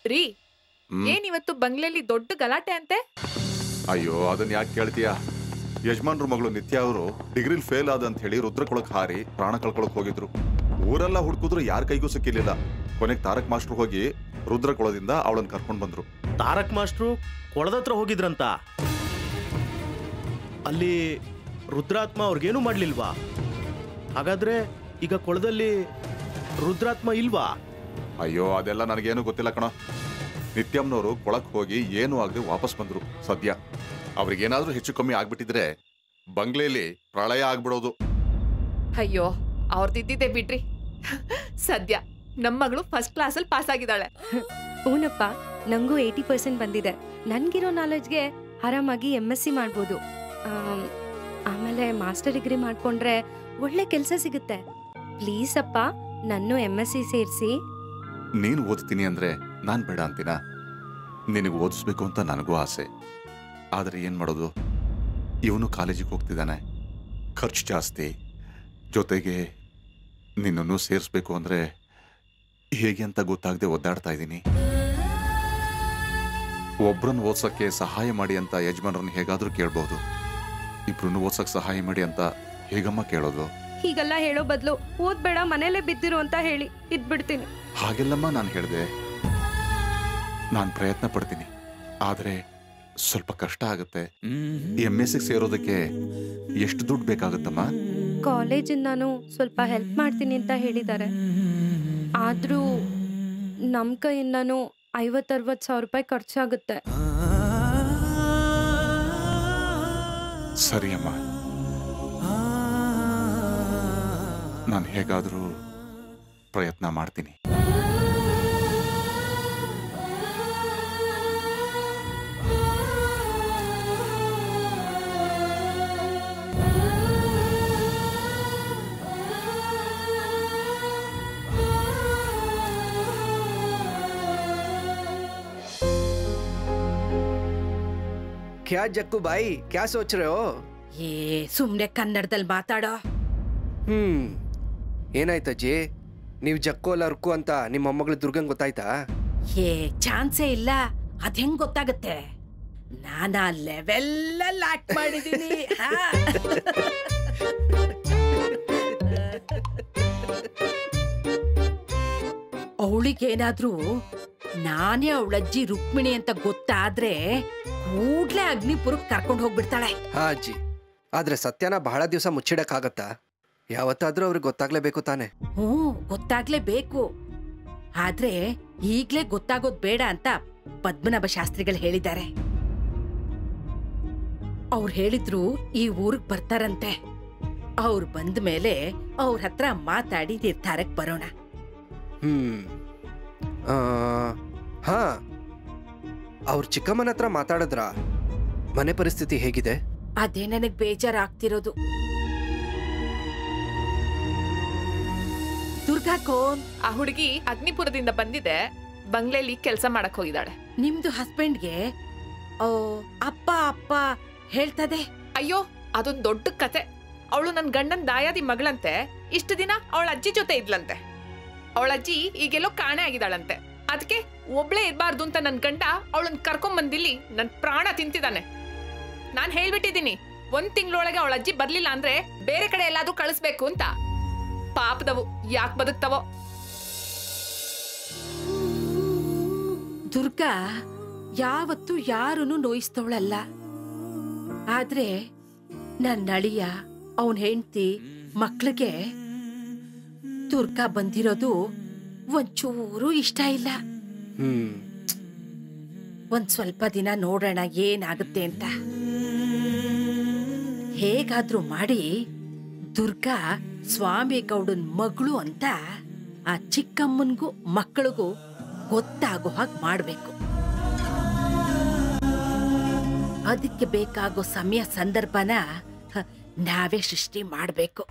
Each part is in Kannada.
ರೀ ಹ್ಮ್. ಏನ್ ಇವತ್ತು ಬಂಗ್ಲೆಲಿ ದೊಡ್ಡ ಗಲಾಟೆ ಅಂತೆ ಅಯ್ಯೋ ಅದನ್ನ ಯಾಕೆ ಕೇಳ್ತೀಯ ಯಜಮಾನ್ರ ಮಗಳು ನಿತ್ಯ ಅವರು ಡಿಗ್ರಿಲ್ ಫೇಲ್ ಆದ ಅಂತ ಹೇಳಿ ರುದ್ರಕೊಳಕ್ ಹಾರಿ ಪ್ರಾಣ ಕಳ್ಕೊಳಕ್ ಹೋಗಿದ್ರು ಊರೆಲ್ಲ ಹುಡುಕಿದ್ರು ಯಾರ ಕೈಗೂ ಸಿಕ್ಕಿರ್ಲಿಲ್ಲ ಕೊನೆಗೆ ತಾರಕ್ ಮಾಸ್ಟರ್ ಹೋಗಿ ರುದ್ರಕೊಳದಿಂದ ಅವಳನ್ನ ಕರ್ಕೊಂಡ್ ಬಂದ್ರು ತಾರಕ್ ಮಾಸ್ಟ್ರು ಕೊಳದತ್ರ ಹೋಗಿದ್ರಂತ ಅಲ್ಲಿ ರುದ್ರಾತ್ಮ ಅವ್ರಿಗೇನು ಮಾಡ್ಲಿಲ್ವಾ ಹಾಗಾದ್ರೆ ಈಗ ಕೊಳದಲ್ಲಿ ರುದ್ರಾತ್ಮ ಇಲ್ವಾ ಅಯ್ಯೋ ಅದೆಲ್ಲ ನನಗೇನು ಗೊತ್ತಿಲ್ಲ ಕಣ ನಿತ್ಯಮ್ನವರು ಕೊಳಕ್ ಹೋಗಿ ಏನು ಆಗದೆ ವಾಪಸ್ ಬಂದ್ರು ಸದ್ಯ ಅವ್ರಿಗೇನಾದ್ರೂ ಹೆಚ್ಚು ಕಮ್ಮಿ ಆಗ್ಬಿಟ್ಟಿದ್ರೆ ಬಂಗ್ಲೆಯಲ್ಲಿ ಪ್ರಳಯ ಆಗ್ಬಿಡೋದು ಅಯ್ಯೋ ಅವ್ರದಿದ್ದಿದೆ ಬಿಡ್ರಿ ಸದ್ಯ ನಮ್ ಮಗಳು ಫಸ್ಟ್ ಕ್ಲಾಸಲ್ಲಿ ಪಾಸ್ ಆಗಿದ್ದಾಳೆ ಹೂನಪ್ಪ ನಂಗೂ ಏಯ್ಟಿ ಪರ್ಸೆಂಟ್ ಬಂದಿದೆ ನನ್ಗಿರೋ ನಾಲೆಡ್ಜ್ಗೆ ಆರಾಮಾಗಿ ಎಮ್ ಎಸ್ ಸಿ ಮಾಡ್ಬೋದು ಆಮ್, ಆಮೇಲೆ ಮಾಸ್ಟರ್ ಡಿಗ್ರಿ ಮಾಡ್ಕೊಂಡ್ರೆ ಒಳ್ಳೆ ಕೆಲಸ ಸಿಗುತ್ತೆ ಪ್ಲೀಸ್ ಅಪ್ಪ ನನ್ನೂ ಎಮ್ ಎಸ್ ಸಿ ಸೇರಿಸಿ ನೀನು ಓದ್ತೀನಿ ಅಂದ್ರೆ ನಾನ್ ಬೇಡ ಅಂತೀನ ನಿನಗೆ ಓದಿಸ್ಬೇಕು ಅಂತ ನನಗೂ ಆಸೆ ಆದರೆ ಏನ್ ಮಾಡೋದು ಇವನು ಕಾಲೇಜಿಗೆ ಹೋಗ್ತಿದ್ದಾನೆ ಖರ್ಚು ಜಾಸ್ತಿ ಜೊತೆಗೆ ನಿನ್ನನ್ನು ಸೇರಿಸ್ಬೇಕು ಅಂದ್ರೆ ಹೇಗೆ ಅಂತ ಗೊತ್ತಾಗದೆ ಒದ್ದಾಡ್ತಾ ಇದ್ದೀನಿ ಒಬ್ರನ್ನ ಓದ್ಸಕ್ಕೆ ಸಹಾಯ ಮಾಡಿ ಅಂತ ಯಜಮಾನರನ್ನ ಹೇಗಾದ್ರೂ ಕೇಳ್ಬೋದು ಇಬ್ರನ್ನು ಓದ್ಸಕ್ ಸಹಾಯ ಮಾಡಿ ಅಂತ ಹೇಗಮ್ಮ ಕೇಳೋದು ಹೀಗೆಲ್ಲ ಹೇಳೋ ಬದಲು ಓದ್ಬೇಡ ಮನೇಲೇ ಬಿದ್ದಿರು ಅಂತ ಹೇಳಿ ಇದ್ಬಿಡ್ತೀನಿ ಹಾಗೆಲ್ಲಮ್ಮ ನಾನು ಹೇಳಿದೆ ನಾನು ಪ್ರಯತ್ನ ಪಡ್ತೀನಿ ಆದರೆ ಸ್ವಲ್ಪ ಕಷ್ಟ ಆಗುತ್ತೆ ಎಮ್ ಎಸ್ ಸೇರೋದಕ್ಕೆ ಎಷ್ಟು ದುಡ್ಡು ಬೇಕಾಗುತ್ತಮ್ಮ ಕಾಲೇಜಿಂದಾನು ಸ್ವಲ್ಪ ಹೆಲ್ಪ್ ಮಾಡ್ತೀನಿ ಅಂತ ಹೇಳಿದ್ದಾರೆ ಆದ್ರೂ ನಮ್ಮ ಕೈಯಿಂದಾನು ಐವತ್ತರವತ್ತು ಸಾವಿರ ರೂಪಾಯಿ ಖರ್ಚಾಗುತ್ತೆ ಸರಿ ಅಮ್ಮ ನಾನು ಹೇಗಾದರೂ ಪ್ರಯತ್ನ ಮಾಡ್ತೀನಿ क्या जक्कू भाई क्या सोच रहे हो ಏ ಸುಮ್ನೆ ಕನ್ನಡದಲ್ಲಿ ಮಾತಾಡೋ ಹ್ಮ್ ಏನಾಯ್ತಜ್ಜಿ ನೀವು ಜಕ್ಕು ಅಲ್ಲ ರುಕ್ಕು ಅಂತ ನಿಮ್ಮ ಮೊಮ್ಮಗಳು ದುರ್ಗಂಗ್ ಗೊತ್ತಾಯ್ತಾ ಏ ಚಾನ್ಸೇ ಇಲ್ಲ ಅದ್ ಹೆಂಗ್ ಗೊತ್ತಾಗುತ್ತೆ ನಾನ ಲೆವೆಲ್ಲಲ್ಲಿ ಆಕ್ಟ್ ಮಾಡಿದೀನಿ ಹಾ. ಅವಳಿಗೇನಾದ್ರೂ ನಾನೇ ಅವಳಜ್ಜಿ ರುಕ್ಮಿಣಿ ಅಂತ ಗೊತ್ತಾದ್ರೆ ಕೂಡ್ಲೆ ಅಗ್ನಿಪುರಕ್ಕೆ ಕರ್ಕೊಂಡು ಹೋಗ್ಬಿಡ್ತಾಳೆ ಹಾ ಅಜ್ಜಿ ಆದ್ರೆ ಸತ್ಯನ ಬಹಳ ದಿವಸ ಮುಚ್ಚಿಡಕ್ಕಾಗತ್ತಾ ಯಾವತ್ತಾದ್ರೂ ಅವ್ರಿಗೆ ಗೊತ್ತಾಗ್ಲೇಬೇಕು ತಾನೆ ಹ್ಞೂ ಗೊತ್ತಾಗ್ಲೇಬೇಕು ಆದ್ರೆ ಈಗ್ಲೇ ಗೊತ್ತಾಗೋದ್ ಬೇಡ ಅಂತ ಪದ್ಮನಾಭ ಶಾಸ್ತ್ರಿಗಳು ಹೇಳಿದ್ದಾರೆ ಅವ್ರು ಹೇಳಿದ್ರು ಈ ಊರಿಗೆ ಬರ್ತಾರಂತೆ ಅವ್ರು ಬಂದ ಮೇಲೆ ಅವ್ರ ಹತ್ರ ಮಾತಾಡಿ ನಿರ್ಧಾರಕ್ಕೆ ಬರೋಣ ಹ್ಮ್ ಆ, ಹಾ ಅವ್ರ ಚಿಕ್ಕಮ್ಮನ ಹತ್ರ ಮಾತಾಡಿದ್ರಾ ಮನೆ ಪರಿಸ್ಥಿತಿ ಹೇಗಿದೆ ಅದೇ ನನಗ್ ಬೇಜಾರಾಗ್ತಿರೋದು ದುರ್ಗಾ ಕೋನ್ ಆ ಹುಡುಗಿ ಅಗ್ನಿಪುರದಿಂದ ಬಂದಿದೆ ಬಂಗ್ಲೆಲಿ ಕೆಲಸ ಮಾಡಕ್ ಹೋಗಿದ್ದಾಳೆ ನಿಮ್ದು ಹಸ್ಬೆಂಡ್ಗೆ ಓ ಅಪ್ಪ ಅಪ್ಪ ಹೇಳ್ತದೆ ಅಯ್ಯೋ ಅದೊಂದ್ ದೊಡ್ಡ ಕತೆ ಅವಳು ನನ್ ಗಂಡನ್ ದಾಯಾದಿ ಮಗಳಂತೆ ಇಷ್ಟು ದಿನ ಅವಳ ಅಜ್ಜಿ ಜೊತೆ ಇದ್ಲಂತೆ ಅವಳ ಅಜ್ಜಿ ಈಗೆಲ್ಲೋ ಕಾಣೆ ಆಗಿದ್ದಾಳಂತೆ ಅದಕ್ಕೆ ಒಬ್ಳೇ ಇರ್ಬಾರ್ದು ಅಂತ ನನ್ ಗಂಡ ಅವಳನ್ನ ಕರ್ಕೊಂಡ್ ಬಂದಿಲ್ಲಿ ನನ್ ಪ್ರಾಣ ತಿಂತಿದ್ದಾನೆ ನಾನ್ ಹೇಳ್ಬಿಟ್ಟಿದ್ದೀನಿ ಒಂದ್ ತಿಂಗಳೊಳಗೆ ಅವಳ ಅಜ್ಜಿ ಬರ್ಲಿಲ್ಲ ಅಂದ್ರೆ ಬೇರೆ ಕಡೆ ಎಲ್ಲಾದ್ರೂ ಕಳಿಸ್ಬೇಕು ಅಂತ ಪಾಪದವು ಯಾಕೆ ಬದುಕ್ತವೋ ದುರ್ಗಾ ಯಾವತ್ತೂ ಯಾರನ್ನು ನೋಯಿಸ್ತವಳಲ್ಲ ಆದ್ರೆ ನನ್ನ ಅಳಿಯ ಅವನ್ ಹೆಂಡತಿ ಮಕ್ಳಿಗೆ ದುರ್ಗಾ ಬಂದಿರೋದು ಒಂಚೂರು ಇಷ್ಟ ಇಲ್ಲ ಹ್ಮ್ ಒಂದ್ ಸ್ವಲ್ಪ ದಿನ ನೋಡೋಣ ಏನಾಗುತ್ತೆ ಅಂತ ಹೇಗಾದ್ರೂ ಮಾಡಿ ದುರ್ಗಾ ಸ್ವಾಮಿ ಗೌಡನ್ ಮಗಳು ಅಂತ ಆ ಚಿಕ್ಕಮ್ಮನ್ಗೂ ಮಕ್ಕಳಿಗೂ ಗೊತ್ತಾಗೋ ಹಾಗೆ ಮಾಡ್ಬೇಕು ಅದಕ್ಕೆ ಬೇಕಾಗೋ ಸಮಯ ಸಂದರ್ಭನ ಹ, ನಾವೇ ಸೃಷ್ಟಿ ಮಾಡ್ಬೇಕು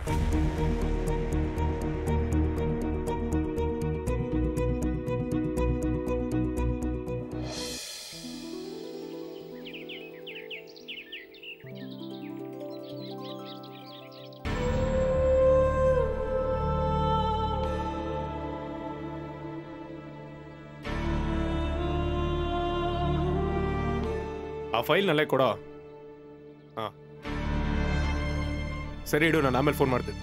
ಆ ಫೈಲ್ನಲ್ಲೇ ಕೊಡೋ ಹಾ ಸರಿ ಇಡು ನಾನು ಆಮೇಲೆ ಫೋನ್ ಮಾಡ್ತೀನಿ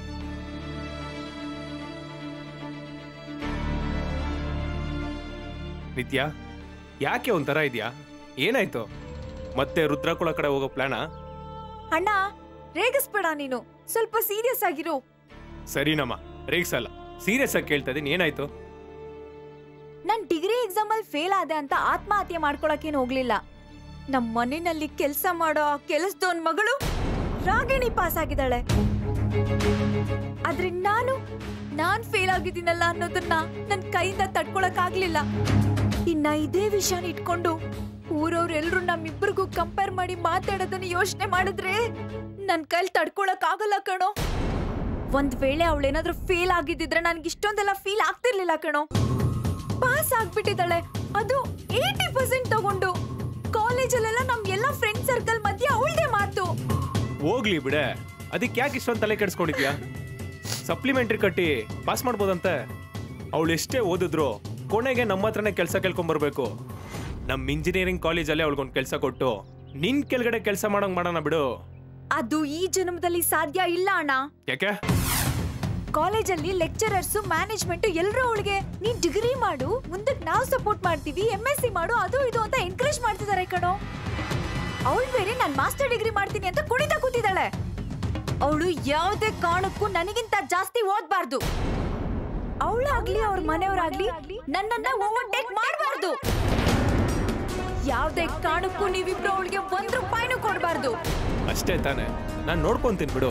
ನಿತ್ಯ ಯಾಕೆ ಒಂಥರ ಇದೆಯಾ ಏನಾಯ್ತು ಮತ್ತೆ ರುದ್ರಕುಳ ಕಡೆ ಹೋಗೋ ಪ್ಲಾನಾ ಅಣ್ಣ ರೇಗಿಸ್ಬೇಡ ನೀನು ಸ್ವಲ್ಪ ಸೀರಿಯಸ್ ಆಗಿರು ಸರಿನಮ್ಮ ರೇಗ್ಸಲ್ಲ ಸೀರಿಯಸ್ ಆಗಿ ಕೇಳ್ತಾ ಇದೀನಿ ಏನಾಯ್ತು ನಾನ್ ಡಿಗ್ರಿ ಎಕ್ಸಾಮ್ ಅಲ್ಲಿ ಫೇಲ್ ಆದೆ ಅಂತ ಆತ್ಮಹತ್ಯೆ ಮಾಡ್ಕೊಳಕೇನು ಹೋಗ್ಲಿಲ್ಲ ನಮ್ ಮನೆಯಲ್ಲಿ ಕೆಲಸ ಮಾಡೋ ಆ ಕೆಲ್ಸದವನ್ ಮಗಳು ರಾಗಿಣಿ ಪಾಸ್ ಆಗಿದ್ದಾಳೆ ಆದ್ರೆ ನಾನು ನಾನ್ ಫೇಲ್ ಆಗಿದ್ದೀನಲ್ಲ ಅನ್ನೋದನ್ನ ನನ್ ಕೈಯಿಂದ ತಡ್ಕೊಳಕ್ ಆಗ್ಲಿಲ್ಲ ಇನ್ನ ಇದೇ ವಿಷಯನ ಇಟ್ಕೊಂಡು ಊರವ್ರೆಲ್ರು ನಮ್ಮಿಬ್ರಿಗೂ ಕಂಪೇರ್ ಮಾಡಿ ಮಾತಾಡೋದನ್ನ ಯೋಚನೆ ಮಾಡಿದ್ರೆ ನನ್ ಕೈಲಿ ತಡ್ಕೊಳಕ್ ಆಗಲ್ಲ ಕಣೋ ಒಂದ್ ವೇಳೆ ಅವಳೇನಾದ್ರೂ ಫೇಲ್ ಆಗಿದ್ದಿದ್ರೆ ನನ್ಗೆ ಇಷ್ಟೊಂದೆಲ್ಲ ಫೀಲ್ ಆಗ್ತಿರ್ಲಿಲ್ಲ ಕಣೋ ಪಾಸ್ ಆಗ್ಬಿಟ್ಟಿದ್ದಾಳೆ ಅದು ಏಯ್ಟಿ ಪರ್ಸೆಂಟ್ ತಗೊಂಡು ಕಾಲೇಜಲ್ಲೆಲ್ಲ ನಮ್ ಎಲ್ಲ ಫ್ರೆಂಡ್ ಸರ್ಕಲ್ ಮಧ್ಯೆ ಅವಳದೇ ಮಾತು ಹೋಗ್ಲಿ ಬಿಡೆ ಅದಕ್ಕೆ ಯಾಕೆ ಇಷ್ಟೊಂದು ತಲೆ ಕೆಡಿಸ್ಕೊಂಡಿದ್ಯಾ ಸಪ್ಲಿಮೆಂಟ್ರಿ ಕಟ್ಟಿ ಪಾಸ್ ಮಾಡ್ಬೋದಂತೆ ಅವಳು ಎಷ್ಟೇ ಓದಿದ್ರು ಕೊನೆಗೆ ನಮ್ಮ ಹತ್ರನೇ ಕೆಲಸ ಕೇಳ್ಕೊಂಬರ್ಬೇಕು ನಮ್ಮ ಇಂಜಿನಿಯರಿಂಗ್ ಕಾಲೇಜಲ್ಲೇ ಅವಳಿಗೊಂದು ಕೆಲಸ ಕೊಟ್ಟು ನಿನ್ ಕೆಳಗಡೆ ಕೆಲಸ ಮಾಡೋಂಗ್ ಮಾಡೋಣ ಬಿಡು ಅದು ಈ ಜನ್ಮದಲ್ಲಿ ಸಾಧ್ಯ ಇಲ್ಲ ಅಣ್ಣ ಯಾಕೆ ಕಾಲೇಜಲ್ಲಿ ಲೆಕ್ಚರರ್ಸ್ ಮ್ಯಾನೇಜ್ಮೆಂಟ್ ಎಲ್ಲರೂ ಅವಳಿಗೆ ನೀನ್ ಡಿಗ್ರಿ ಮಾಡು ಮುಂದಕ್ಕೆ ನಾವು ಸಪೋರ್ಟ್ ಮಾಡ್ತೀವಿ ಎಂ ಎಸ್ ಸಿ ಮಾಡು ಅದು ಇದು ಅಂತ ಎನ್ಕರೇಜ್ ಮಾಡ್ತಿದ್ದಾರೆ ಕಣೋ ಅವಳು ಬೇರೆ ನಾನ್ ಮಾಸ್ಟರ್ ಡಿಗ್ರಿ ಮಾಡ್ತೀನಿ ಅಂತ ಕುಣಿತಾ ಕೂತಿದ್ದಾಳೆ ಅವಳು ಯಾವುದೇ ಕಾರಣಕ್ಕೂ ನನಗಿಂತ ಜಾಸ್ತಿ ಓದ್ಬಾರ್ದು ಅವಳಾಗ್ಲಿ ಅವ್ರ ಮನೆಯವರಾಗ್ಲಿ ನನ್ನನ್ನ ಓವರ್ಟೇಕ್ ಮಾಡಬಾರ್ದು ಯಾವುದೇ ಕಾರಣಕ್ಕೂ ನೀವಿಬ್ರು ಅವಳಿಗೆ ಒಂದ್ ರೂಪಾಯಿನೂ ಕೊಡಬಾರ್ದು ಅಷ್ಟೇ ತಾನೆ ನಾನು ನೋಡ್ಕೊಂತೀನಿ ಬಿಡು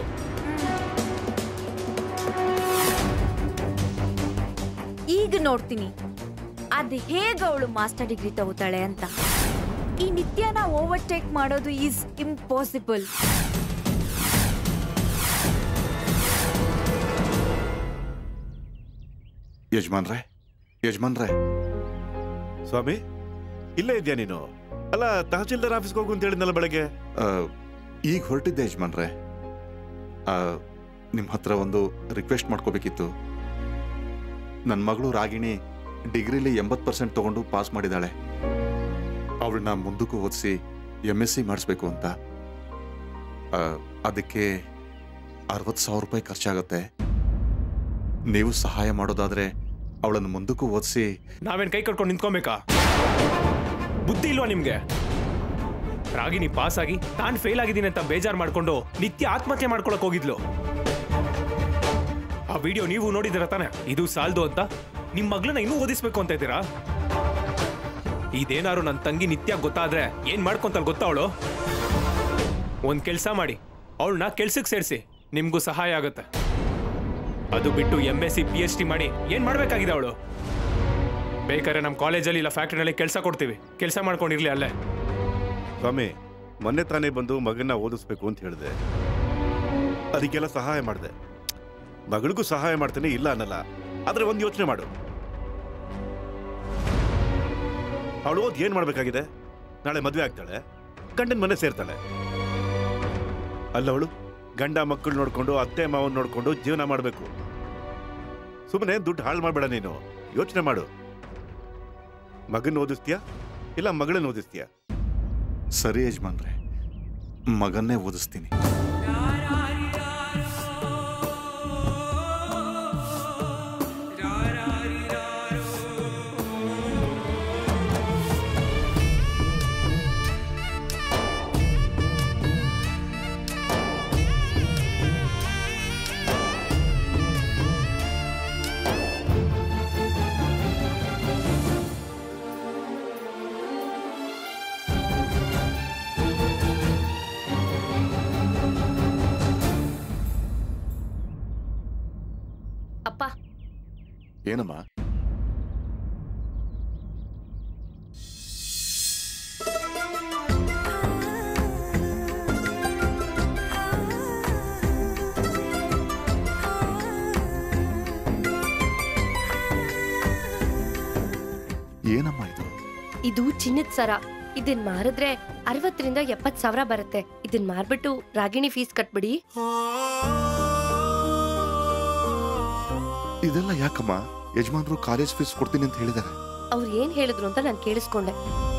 ಈಗ ನೋಡ್ತೀನಿ ಅದ್ ಹೇಗ ಅವಳು ಮಾಸ್ಟರ್ ಡಿಗ್ರಿ ತಗೋತಾಳೆ ಅಂತ ಈ ನಿತ್ಯನ ಓವರ್ಟೇಕ್ ಮಾಡೋದು ಈಸ್ ಇಂಪಾಸಿಬಲ್ ಯಜಮಾನ್ರೆ ಯಜಮಾನ್ರೆ ಸ್ವಾಮಿ ಇಲ್ಲೇ ಇದೆಯಾ ನೀನು ಅಲ್ಲ ತಹಸೀಲ್ದಾರ್ ಆಫೀಸ್ಗೆ ಹೋಗು ಅಂತ ಹೇಳಿದ್ನಲ್ಲ ಬೆಳಗ್ಗೆ ಆ, ಈಗ ಹೊರಟಿದ್ದೆ ಯಜಮಾನ್ರೆ ನಿಮ್ಮ ಹತ್ರ ಒಂದು ರಿಕ್ವೆಸ್ಟ್ ಮಾಡ್ಕೋಬೇಕಿತ್ತು ನನ್ನ ಮಗಳು ರಾಗಿಣಿ ಡಿಗ್ರಿಲಿ ಎಂಬತ್ತು ಪರ್ಸೆಂಟ್ ತಗೊಂಡು ಪಾಸ್ ಮಾಡಿದಾಳೆ ಅವಳನ್ನ ಮುಂದಕ್ಕೂ ಓದಿಸಿ ಎಮ್ ಎಸ್ ಸಿ ಮಾಡಿಸ್ಬೇಕು ಅಂತ ಆ, ಅದಕ್ಕೆ ಅರವತ್ತು ಸಾವಿರ ರೂಪಾಯಿ ಖರ್ಚಾಗತ್ತೆ ನೀವು ಸಹಾಯ ಮಾಡೋದಾದ್ರೆ ಅವಳನ್ನು ಮುಂದಕ್ಕೂ ಓದಿಸಿ ನಾವೇನ್ ಕೈ ಕಟ್ಕೊಂಡು ನಿಂತ್ಕೊಬೇಕಾ ಬುದ್ಧಿ ಇಲ್ವಾ ನಿಮ್ಗೆ ರಾಗಿನಿ ಪಾಸ್ ಆಗಿ ತಾನು ಫೇಲ್ ಆಗಿದ್ದೀನಿ ಅಂತ ಬೇಜಾರ್ ಮಾಡ್ಕೊಂಡು ನಿತ್ಯ ಆತ್ಮಹತ್ಯೆ ಮಾಡ್ಕೊಳಕ್ ಹೋಗಿದ್ಲು ಆ ವಿಡಿಯೋ ನೀವು ನೋಡಿದಿರ ತಾನೆ ಇದು ಸಾಲ್ದು ಅಂತ ನಿಮ್ ಮಗಳನ್ನ ಇನ್ನೂ ಓದಿಸ್ಬೇಕು ಅಂತ ಇದ್ದೀರಾ ಇದೇನಾರು ನನ್ನ ತಂಗಿ ನಿತ್ಯ ಗೊತ್ತಾದ್ರೆ ಏನ್ ಮಾಡ್ಕೊಂತಲ್ ಗೊತ್ತಾ ಅವಳು ಒಂದ್ ಕೆಲ್ಸ ಮಾಡಿ ಅವಳನ್ನ ಕೆಲ್ಸಕ್ಕೆ ಸೇರಿಸಿ ನಿಮ್ಗೂ ಸಹಾಯ ಆಗುತ್ತೆ ಅದು ಬಿಟ್ಟು M S C P H D ಮಾಡಿ ಏನ್ ಮಾಡ್ಬೇಕಾಗಿದೆ ಅವಳು ಬೇಕಾದ್ರೆ ನಮ್ಮ ಕಾಲೇಜಲ್ಲಿ ಇಲ್ಲ ಫ್ಯಾಕ್ಟ್ರಿನಲ್ಲಿ ಕೆಲಸ ಕೊಡ್ತೀವಿ ಕೆಲಸ ಮಾಡ್ಕೊಂಡಿರ್ಲಿ ಅಲ್ಲೇ ಸ್ವಾಮಿ ಮೊನ್ನೆ ತಾನೇ ಬಂದು ಮಗನ್ನ ಓದಿಸ್ಬೇಕು ಅಂತ ಹೇಳಿದೆ ಅದಕ್ಕೆಲ್ಲ ಸಹಾಯ ಮಾಡಿದೆ ಮಗಳಿಗೂ ಸಹಾಯ ಮಾಡ್ತೇನೆ ಇಲ್ಲ ಅನ್ನಲ್ಲ ಆದ್ರೆ ಒಂದು ಯೋಚನೆ ಮಾಡು ಅವಳು ಓದ್ ಏನ್ ಮಾಡ್ಬೇಕಾಗಿದೆ ನಾಳೆ ಮದುವೆ ಆಗ್ತಾಳೆ ಗಂಡನ ಮನೆ ಸೇರ್ತಾಳೆ ಅಲ್ಲವಳು ಗಂಡ ಮಕ್ಕಳು ನೋಡ್ಕೊಂಡು ಅತ್ತೆ ಮಾವನ್ ನೋಡ್ಕೊಂಡು ಜೀವನ ಮಾಡಬೇಕು ಸುಮ್ಮನೆ ದುಡ್ಡು ಹಾಳು ಮಾಡಬೇಡ ನೀನು ಯೋಚನೆ ಮಾಡು ಮಗನ್ ಓದಿಸ್ತೀಯಾ ಇಲ್ಲ ಮಗಳನ್ನ ಓದಿಸ್ತೀಯಾ ಸರಿ ಯಜಮಾನ್ರೆ ಮಗನ್ನೇ ಓದಿಸ್ತೀನಿ ಅಪ್ಪ ಏನಮ್ಮ ಏನಮ್ಮ ಇದು ಇದು ಚಿನ್ನದ ಸರ ಇದನ್ ಮಾರಿದ್ರೆ ಅರವತ್ತರಿಂದ ಎಪ್ಪತ್ ಸಾವಿರ ಬರುತ್ತೆ ಇದನ್ ಮಾರ್ಬಿಟ್ಟು ರಾಗಿಣಿ ಫೀಸ್ ಕಟ್ಬಿಡಿ ಇದೆಲ್ಲ ಯಾಕಮ್ಮ ಯಜಮಾನ್ರು ಕಾಲೇಜ್ ಫೀಸ್ ಕೊಡ್ತೀನಿ ಅಂತ ಹೇಳಿದ್ದಾರೆ ಅವ್ರು ಏನ್ ಹೇಳಿದ್ರು ಅಂತ ನಾನು ಕೇಳಿಸ್ಕೊಂಡೆ